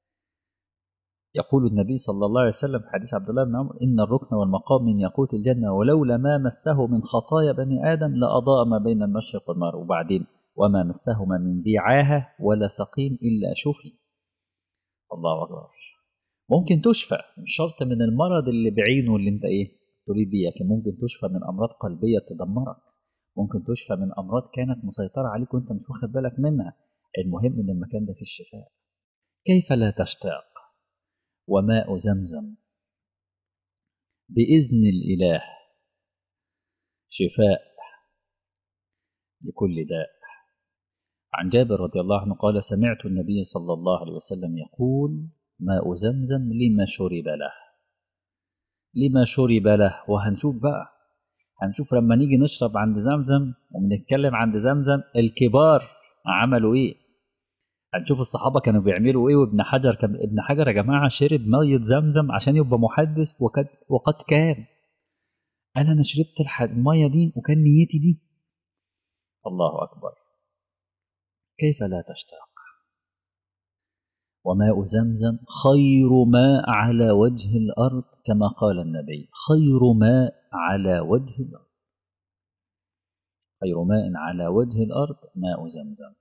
يقول النبي صلى الله عليه وسلم في حديث عبد الله بن عمر إن الركن والمقام من يقوت الجنة ولولا ما مسه من خطايا بني آدم لأضاء ما بين المشرق والمغرب وبعدين وما مسهما من ذي عاهة ولا سقيم إلا شفي الله أكبر ممكن تشفى مش شرط من المرض اللي بعينه اللي انت ايه تريد بيه لكن ممكن تشفى من أمراض قلبية تدمرك ممكن تشفى من أمراض كانت مسيطرة عليك وانت مش واخد بالك منها المهم ان المكان ده فيه الشفاء كيف لا تشتاق وماء زمزم بإذن الإله شفاء لكل داء عن جابر رضي الله عنه قال سمعت النبي صلى الله عليه وسلم يقول ماء زمزم لما شرب له لما شرب له وهنشوف بقى هنشوف لما نيجي نشرب عند زمزم وبنتكلم عند زمزم الكبار عملوا ايه هنشوف الصحابة كانوا بيعملوا ايه وابن حجر كان ابن حجر يا جماعة شرب مية زمزم عشان يبقى محدث وقد وقد كان قال انا شربت المية دي وكان نيتي دي الله اكبر كيف لا تشتاق وماء زمزم خير ماء على وجه الارض كما قال النبي خير ماء على وجه الارض خير ماء على وجه الارض ماء زمزم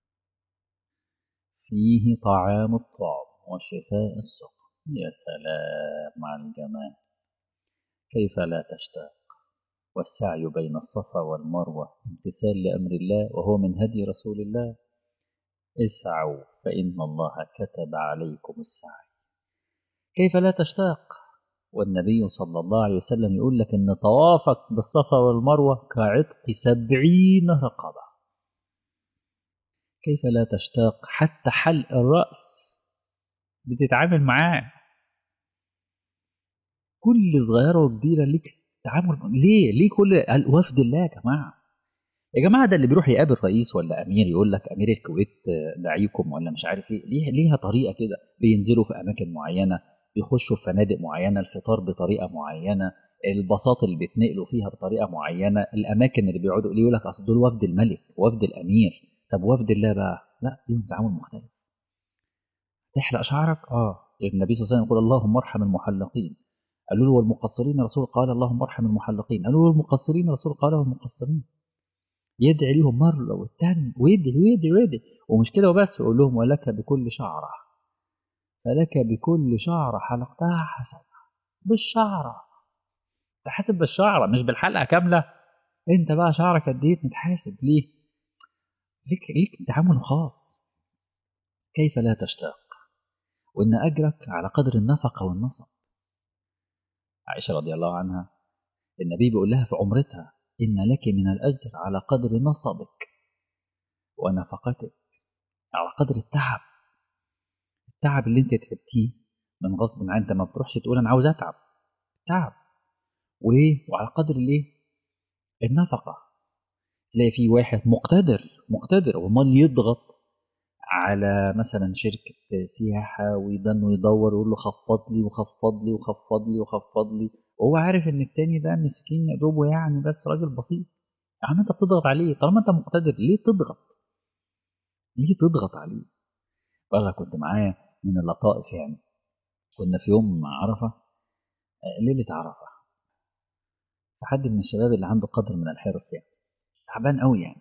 فيه طعام الطعم وشفاء السقم يا سلام على الجمال كيف لا تشتاق والسعي بين الصفا والمروة امتثال لأمر الله وهو من هدي رسول الله اسعوا فإن الله كتب عليكم السعي كيف لا تشتاق والنبي صلى الله عليه وسلم يقول لك إن طوافك بالصفا والمروة كعتق سبعين رقبة كيف لا تشتاق حتى حلق الرأس بتتعامل معاه كل صغيرة وكبيرة ليك تعامل ليه ليه كل وفد الله يا جماعة يا جماعة ده اللي بيروح يقابل رئيس ولا أمير يقول لك أمير الكويت دعيكم ولا مش عارف ايه ليه ليها طريقة كده بينزلوا في أماكن معينة بيخشوا في فنادق معينة الفطار بطريقة معينة البساط اللي بيتنقلوا فيها بطريقة معينة الأماكن اللي بيقعدوا ليه يقول لك أصل دول وفد الملك وفد الأمير طب وفد الله بقى لا ليهم تعامل مختلف تحلق شعرك اه النبي صلى الله عليه وسلم يقول اللهم ارحم المحلقين قالوا له والمقصرين رسول قال اللهم ارحم المحلقين قالوا له والمقصرين رسول قال والمقصرين يدعي لهم مرة والتاني ويدعي ويدعي ويدعي ومش كده وبس يقول لهم ولك بكل شعرة فلك بكل شعرة حلقتها حسنة بالشعرة تحاسب بالشعرة مش بالحلقة كاملة انت بقى شعرك قد ايه متحاسب ليه ليك ليك تعامل خاص كيف لا تشتاق وان اجرك على قدر النفقة والنصب عائشة رضي الله عنها النبي بيقول لها في عمرتها إن لك من الأجر على قدر نصبك ونفقتك على قدر التعب التعب اللي انت تعبتيه من غصب عنك ما بتروحش تقول انا عاوز اتعب تعب وليه وعلى قدر الايه النفقه تلاقي في واحد مقتدر مقتدر ومال يضغط على مثلا شركة سياحة ويضل يدور ويقول له خفض لي وخفض لي وخفض لي وخفض لي وهو عارف ان التاني ده مسكين يا دوبه يعني بس راجل بسيط يا عم انت بتضغط عليه طالما انت مقتدر ليه تضغط؟ ليه تضغط عليه؟ مرة كنت معايا من اللطائف يعني كنا في يوم عرفة ليلة عرفة فحد من الشباب اللي عنده قدر من الحرص يعني تعبان قوي يعني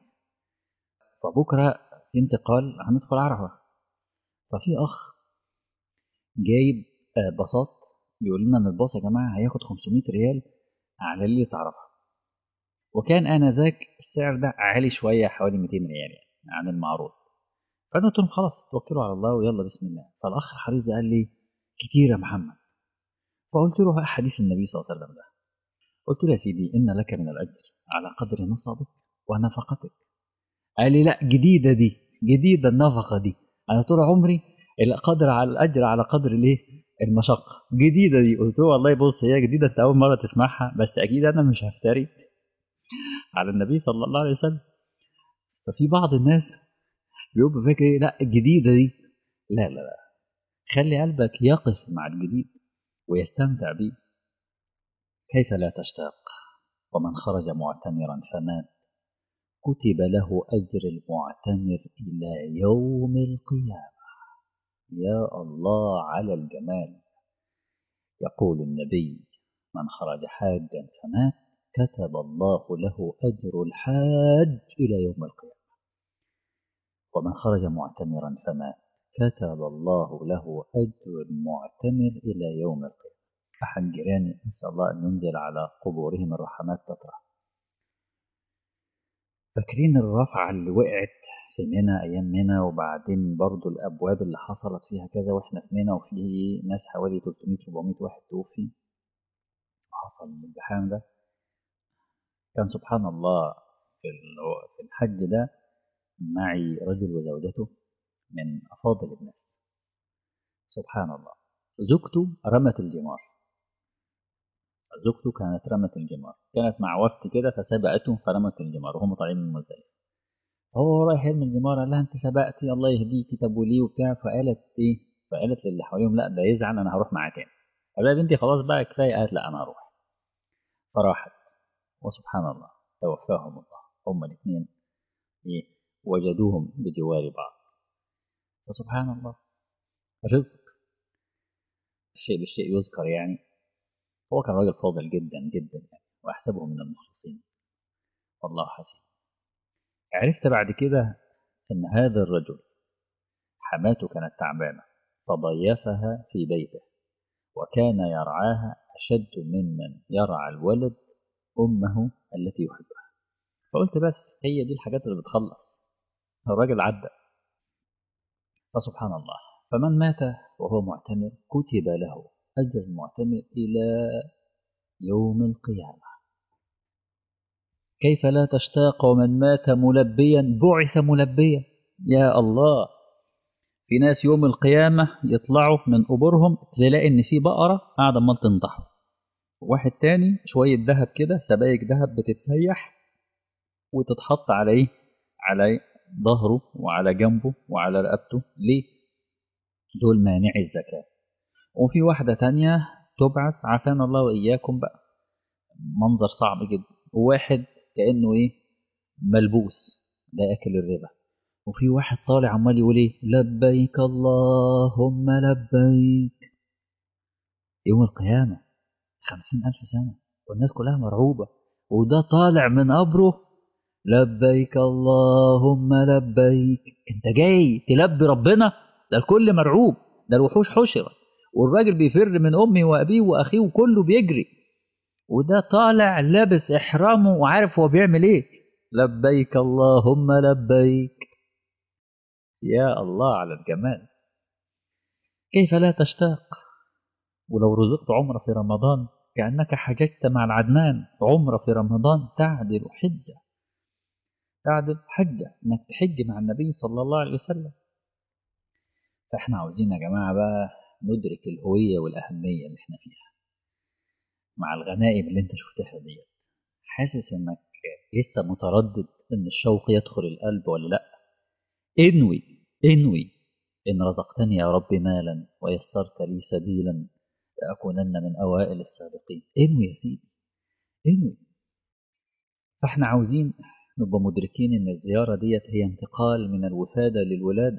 فبكرة في انتقال هندخل عرفة ففي أخ جايب باصات بيقول لنا إن الباص يا جماعة هياخد 500 ريال على ليلة عرفة وكان آنذاك السعر ده عالي شوية حوالي 200 ريال يعني عن المعروض فأنا قلت لهم خلاص توكلوا على الله ويلا بسم الله فالأخ الحريص ده قال لي كتير يا محمد فقلت له بقى حديث النبي صلى الله عليه وسلم ده قلت له يا سيدي إن لك من الأجر على قدر نصبك ونفقتك قال لي لا جديدة دي جديدة النفقة دي أنا طول عمري القدر على الأجر على قدر الإيه المشقة جديدة دي قلت له والله بص هي جديدة أنت أول مرة تسمعها بس أكيد أنا مش هفتري على النبي صلى الله عليه وسلم ففي بعض الناس بيبقى فاكر ايه لا الجديدة دي لا لا لا خلي قلبك يقف مع الجديد ويستمتع به كيف لا تشتاق ومن خرج معتمرا فمات كتب له أجر المعتمر إلى يوم القيامة يا الله على الجمال يقول النبي من خرج حاجا فمات كتب الله له أجر الحاج إلى يوم القيامة ومن خرج معتمرا فمات كتب الله له أجر المعتمر إلى يوم القيامة أحد جيراني نسأل الله أن ينزل على قبورهم الرحمات تطرح فاكرين الرفعة اللي وقعت في منى أيام منى وبعدين برضو الأبواب اللي حصلت فيها كذا وإحنا في منى وفي ناس حوالي 300-400 واحد توفي حصل الامتحان ده كان سبحان الله في الحج ده معي رجل وزوجته من أفاضل الناس سبحان الله زوجته رمت الجمار زوجته كانت رمت الجمار كانت مع وفد كده فسبقته فرمت الجمار وهم طالعين من مزدلفة هو رايح يرمي الجمار قال لها انت سبقتي الله يهديكي طب وليه وبتاع فقالت ايه فقالت للي حواليهم لا ده يزعل انا هروح معاه تاني قال لها يا بنتي خلاص بقى كفايه قالت لا انا هروح فراحت وسبحان الله توفاهم الله هما الاثنين ايه وجدوهم بجوار بعض فسبحان الله رزق الشيء بالشيء يذكر يعني هو كان راجل فاضل جدا جدا يعني واحسبه من المخلصين والله حسيب عرفت بعد كده ان هذا الرجل حماته كانت تعبانه فضيفها في بيته وكان يرعاها اشد ممن يرعى الولد امه التي يحبها فقلت بس هي دي الحاجات اللي بتخلص الراجل عدى فسبحان الله فمن مات وهو معتمر كتب له أجر المعتمر إلى يوم القيامة كيف لا تشتاق ومن مات ملبيا بعث ملبيا يا الله في ناس يوم القيامة يطلعوا من قبورهم تلاقي إن في بقرة قاعدة ما تنضحه واحد تاني شوية ذهب كده سبايك ذهب بتتسيح وتتحط على إيه؟ على ظهره وعلى جنبه وعلى رقبته ليه؟ دول مانعي الزكاة وفي واحدة تانية تبعث عافانا الله وإياكم بقى منظر صعب جدا وواحد كأنه إيه ملبوس ده أكل الربا وفي واحد طالع عمال يقول إيه لبيك اللهم لبيك يوم القيامة خمسين ألف سنة والناس كلها مرعوبة وده طالع من قبره لبيك اللهم لبيك انت جاي تلبي ربنا ده الكل مرعوب ده الوحوش حشرت والراجل بيفر من امه وابيه واخيه وكله بيجري وده طالع لابس احرامه وعارف هو بيعمل ايه لبيك اللهم لبيك يا الله على الجمال كيف لا تشتاق ولو رزقت عمره في رمضان كانك حججت مع العدنان عمره في رمضان تعدل حجه تعدل حجه انك تحج مع النبي صلى الله عليه وسلم فاحنا عاوزين يا جماعه بقى ندرك الهويه والاهميه اللي احنا فيها مع الغنائم اللي انت شفتها دي حاسس انك لسه متردد ان الشوق يدخل القلب ولا لا انوي انوي ان رزقتني يا رب مالا ويسرت لي سبيلا لاكونن من اوائل السابقين انوي يا سيدي انوي فاحنا عاوزين نبقى مدركين ان الزياره ديت هي انتقال من الوفاده للولاده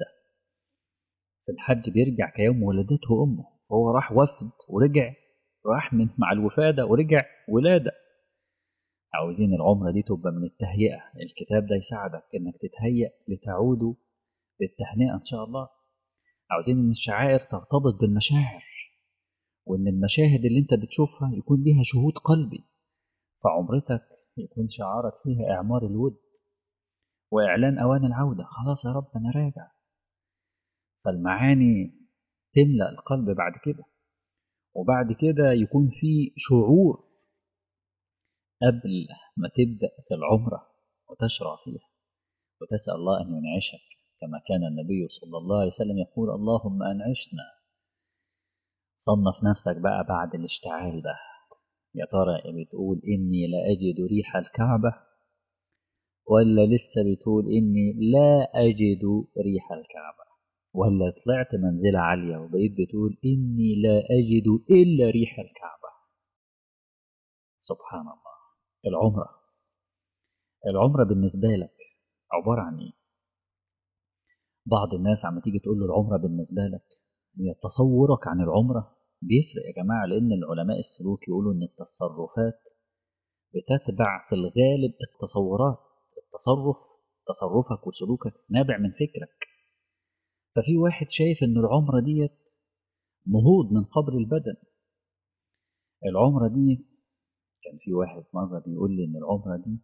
في الحج بيرجع كيوم ولدته امه هو راح وفد ورجع راح من مع الوفاده ورجع ولاده عاوزين العمره دي تبقى من التهيئه الكتاب ده يساعدك انك تتهيأ لتعودوا بالتهنئه ان شاء الله عاوزين ان الشعائر ترتبط بالمشاعر وان المشاهد اللي انت بتشوفها يكون ليها شهود قلبي فعمرتك يكون شعارك فيها اعمار الود واعلان اوان العوده خلاص يا رب انا راجع فالمعاني تملأ القلب بعد كده وبعد كده يكون في شعور قبل ما تبدأ في العمرة وتشرع فيها وتسأل الله أن ينعشك كما كان النبي صلى الله عليه وسلم يقول اللهم أنعشنا صنف نفسك بقى بعد الاشتعال ده يا ترى بتقول إني لا أجد ريح الكعبة ولا لسه بتقول إني لا أجد ريح الكعبة ولا طلعت منزلة عالية وبقيت بتقول إني لا أجد إلا ريح الكعبة سبحان الله العمرة العمرة بالنسبة لك عبارة عن إيه؟ بعض الناس عم تيجي تقول له العمرة بالنسبة لك هي تصورك عن العمرة بيفرق يا جماعة لأن العلماء السلوك يقولوا إن التصرفات بتتبع في الغالب التصورات التصرف تصرفك وسلوكك نابع من فكرك ففي واحد شايف إن العمرة ديت نهوض من قبر البدن العمرة دي كان في واحد مرة بيقول لي إن العمرة دي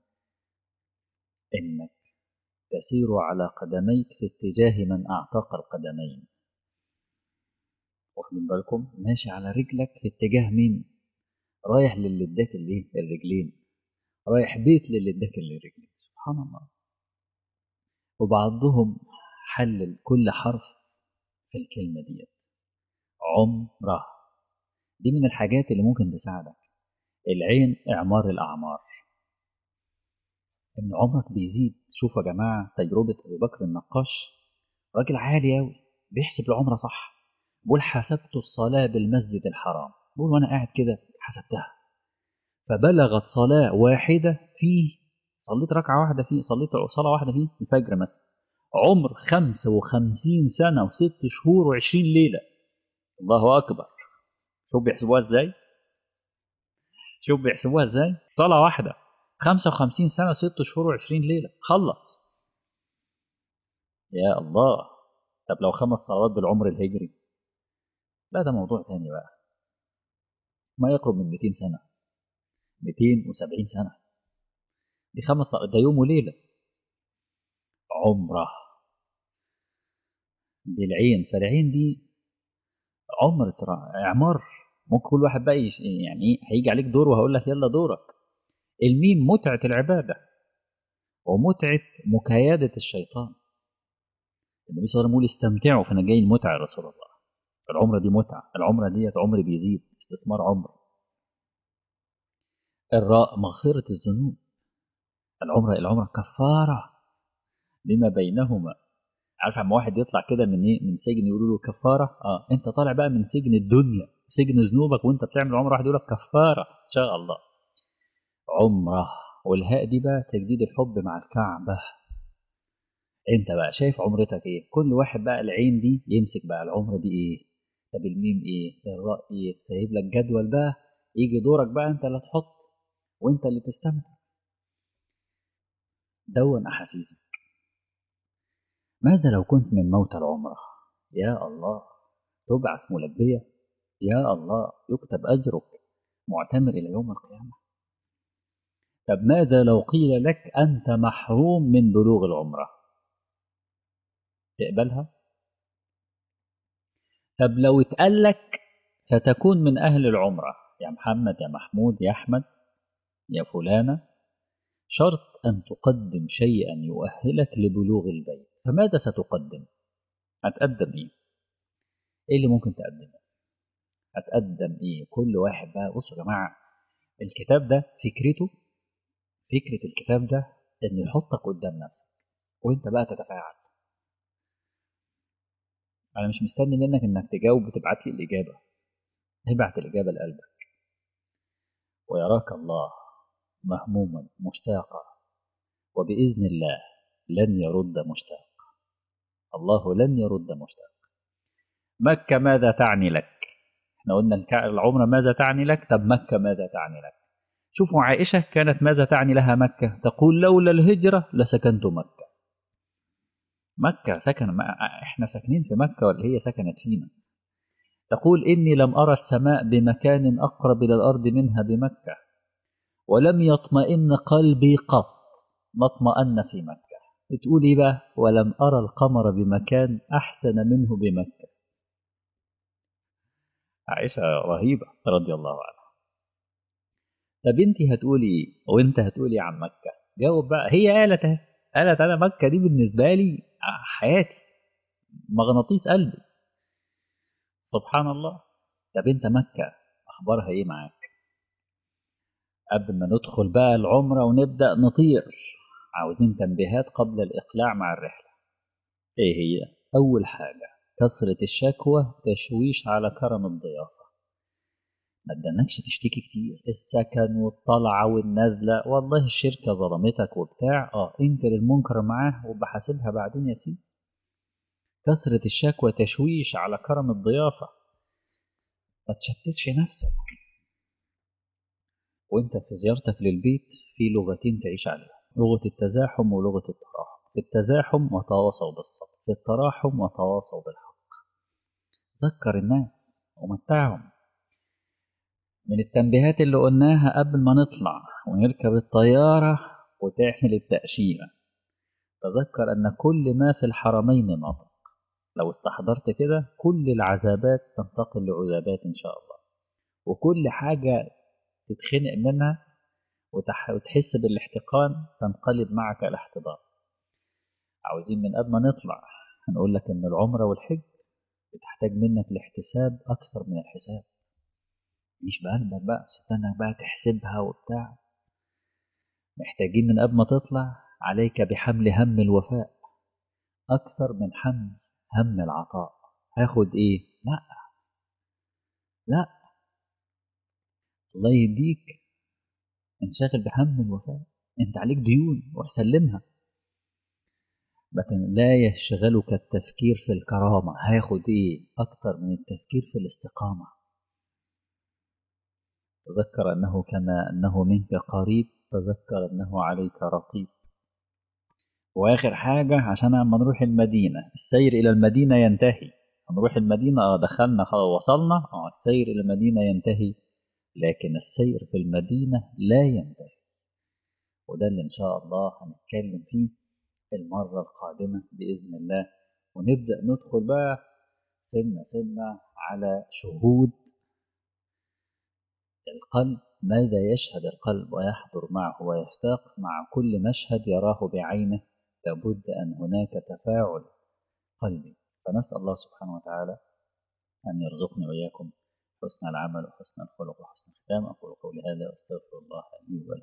إنك تسير على قدميك في اتجاه من أعتق القدمين واخدين بالكم ماشي على رجلك في اتجاه مين رايح للي اداك الايه الرجلين رايح بيت للي اداك الرجلين سبحان الله وبعضهم حلل كل حرف في الكلمة ديت عمرة دي من الحاجات اللي ممكن تساعدك العين إعمار الأعمار إن عمرك بيزيد شوفوا يا جماعة تجربة أبي بكر النقاش راجل عالي أوي بيحسب العمرة صح بيقول حسبت الصلاة بالمسجد الحرام بيقول وأنا قاعد كده حسبتها فبلغت صلاة واحدة فيه صليت ركعة واحدة فيه صليت صلاة واحدة فيه الفجر مثلا عمر خمسة وخمسين سنة وست شهور وعشرين ليلة الله أكبر شوف بيحسبوها ازاي شوف بيحسبوها ازاي صلاة واحدة خمسة وخمسين سنة ست شهور وعشرين ليلة خلص يا الله طب لو خمس صلوات بالعمر الهجري لا ده موضوع تاني بقى ما يقرب من 200 سنة 270 سنة دي خمس ده يوم وليلة عمرة بالعين فالعين دي عمر ترى اعمار ممكن كل واحد بقى يش... يعني ايه هيجي عليك دور وهقول لك يلا دورك الميم متعة العبادة ومتعة مكايدة الشيطان النبي صلى الله عليه وسلم يقول استمتعوا فانا جاي المتعة يا رسول الله العمرة دي متعة العمرة ديت عمر بيزيد استثمار عمر الراء مغفرة الذنوب العمرة العمرة كفارة لما بينهما عارف اما واحد يطلع كده من ايه من سجن يقولوا له كفاره اه انت طالع بقى من سجن الدنيا سجن ذنوبك وانت بتعمل عمره واحد يقول لك كفاره ان شاء الله عمره والهاء دي بقى تجديد الحب مع الكعبه انت بقى شايف عمرتك ايه كل واحد بقى العين دي يمسك بقى العمره دي ايه طب الميم ايه الراء ايه سايب لك جدول بقى يجي دورك بقى انت اللي تحط وانت اللي تستمتع دون احاسيسك ماذا لو كنت من موتى العمرة يا الله تبعث ملبية يا الله يكتب أجرك معتمر إلى يوم القيامة طب ماذا لو قيل لك أنت محروم من بلوغ العمرة تقبلها طب لو اتقال لك ستكون من أهل العمرة يا محمد يا محمود يا أحمد يا فلانة شرط أن تقدم شيئا يؤهلك لبلوغ البيت فماذا ستقدم؟ هتقدم إيه؟ إيه اللي ممكن تقدمه؟ هتقدم إيه؟ كل واحد بقى بصوا يا جماعة الكتاب ده فكرته فكرة الكتاب ده إنه يحطك قدام نفسك وأنت بقى تتفاعل أنا مش مستني منك إنك تجاوب وتبعت لي الإجابة ابعت الإجابة لقلبك ويراك الله مهموما مشتاقا وبإذن الله لن يرد مشتاق الله لن يرد مشتاق مكة ماذا تعني لك احنا قلنا العمرة ماذا تعني لك طب مكة ماذا تعني لك شوفوا عائشة كانت ماذا تعني لها مكة تقول لولا الهجرة لسكنت مكة مكة سكن ما احنا ساكنين في مكة ولا هي سكنت فينا تقول إني لم أرى السماء بمكان أقرب إلى الأرض منها بمكة ولم يطمئن قلبي قط ما اطمأن في مكة بتقول ايه بقى ولم أرى القمر بمكان أحسن منه بمكة عائشة رهيبة رضي الله عنها طب انت هتقولي وانت هتقولي عن مكة جاوب بقى هي قالت اهي قالت انا مكة دي بالنسبة لي حياتي مغناطيس قلبي سبحان الله طب انت مكة اخبارها ايه معاك قبل ما ندخل بقى العمرة ونبدأ نطير عاوزين تنبيهات قبل الإقلاع مع الرحلة إيه هي؟ أول حاجة كثرة الشكوى تشويش على كرم الضيافة ما تدنكش تشتكي كتير السكن والطلعة والنزلة والله الشركة ظلمتك وبتاع اه انكر المنكر معاه وبحاسبها بعدين يا سيدي كثرة الشكوى تشويش على كرم الضيافة ما تشتتش نفسك وانت في زيارتك للبيت في لغتين تعيش عليها لغة التزاحم ولغة التراحم في التزاحم وتواصوا بالصبر في التراحم وتواصوا بالحق ذكر الناس ومتعهم من التنبيهات اللي قلناها قبل ما نطلع ونركب الطيارة وتعمل التأشيرة تذكر أن كل ما في الحرمين ناطق لو استحضرت كده كل العذابات تنتقل لعذابات إن شاء الله وكل حاجة تتخنق منها وتحس بالاحتقان تنقلب معك الاحتضان عاوزين من قبل ما نطلع هنقول لك ان العمرة والحج بتحتاج منك الاحتساب اكثر من الحساب مش بقلبك بقى استنى بقى تحسبها وبتاع محتاجين من قبل ما تطلع عليك بحمل هم الوفاء أكثر من حمل هم العطاء هاخد إيه؟ لا لا الله يهديك انشغل بهم الوفاء انت عليك ديون وسلمها لكن لا يشغلك التفكير في الكرامة هاخد ايه اكتر من التفكير في الاستقامة تذكر انه كما انه منك قريب تذكر انه عليك رقيب واخر حاجة عشان اما نروح المدينة السير الى المدينة ينتهي هنروح المدينة اه دخلنا خلاص وصلنا اه السير الى المدينة ينتهي لكن السير في المدينة لا ينتهي وده اللي إن شاء الله هنتكلم فيه المرة القادمة بإذن الله ونبدأ ندخل بقى سنة سنة على شهود القلب ماذا يشهد القلب ويحضر معه ويشتاق مع كل مشهد يراه بعينه لابد أن هناك تفاعل قلبي فنسأل الله سبحانه وتعالى أن يرزقني وإياكم حسن العمل وحسن الخلق وحسن الختام أقول قولي هذا وأستغفر الله لي ولكم